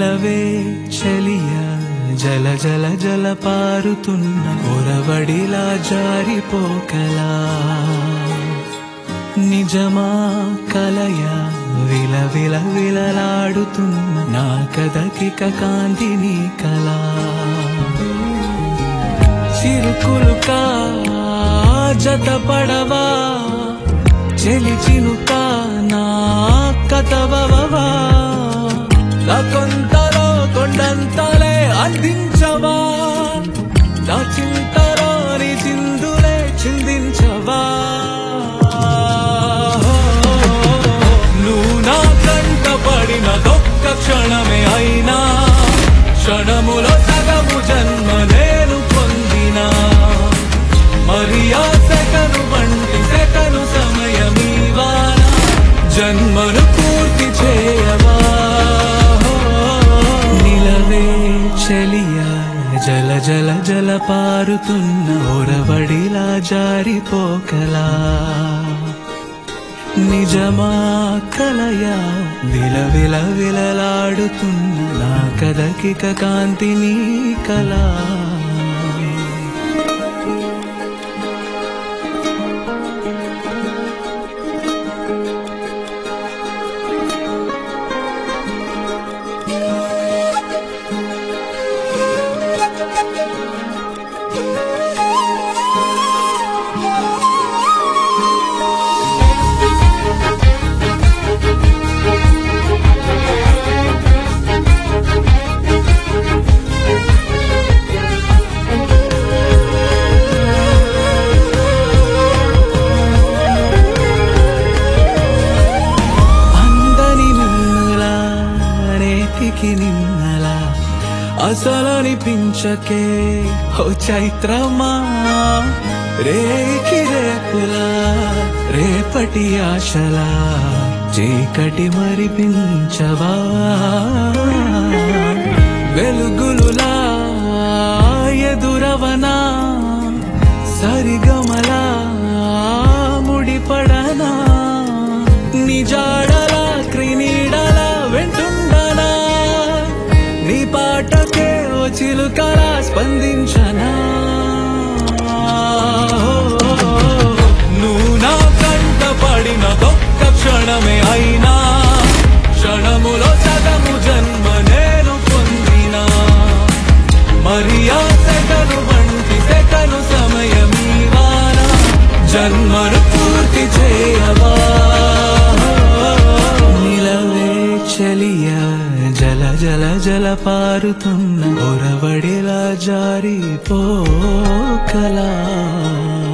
నిలవే చలియ జల జల జల పారుతున్న ఒరవడిలా జారిపోకలా నిజమా కలయ విల విల విలలాడుతున్న నా కదకిక కాంతిని కలా చిరుకులుకా జతపడవా చెలి చినుక నా కథవవా నా కొంతలో కొండంతలే అందించవా నా చింతలో నీ చిందులే చిందించవా నువ్వు నా కంట పడిన దొక్క క్షణమే అయినా క్షణములో సగము జన్మ నేను పొందినా మరి ఆ సెకను వంటి సెకను సమయమీవాన జన్మను పూర్తి చేయవా నిలవే చెలియ జల జల జల పారుతున్న ఒరవడిలా జారిపోకలా నిజమా కలయా విల విల విలలాడుతున్న నా కదకిక కాంతిని కలా అందని నిన్నలా నేటికి నిన్నలా అసలనిపించకే ఓ చైత్రమా రేకి రేపులా రేపటి ఆశలా చీకటి మరిపించవా వెలుగులులా ఎదురవనా సరిగమలా ముడిపడనా నిజాడలా క్రినీడలా వెంటుండనా నీ పాటకే ఓ చిలుకలా స్పందించనా నువ్వు నా కంట పడిన దొక్క క్షణమే అయినా క్షణములో సగము జన్మ నేను పొందినా మరి ఆ సెకను వంటి సెకను సమయమీవాన జన్మను పూర్తి చేయవా నిలవే చలియ జల జల జల పారుతున్న ఒరవడిలా జారిపోకలా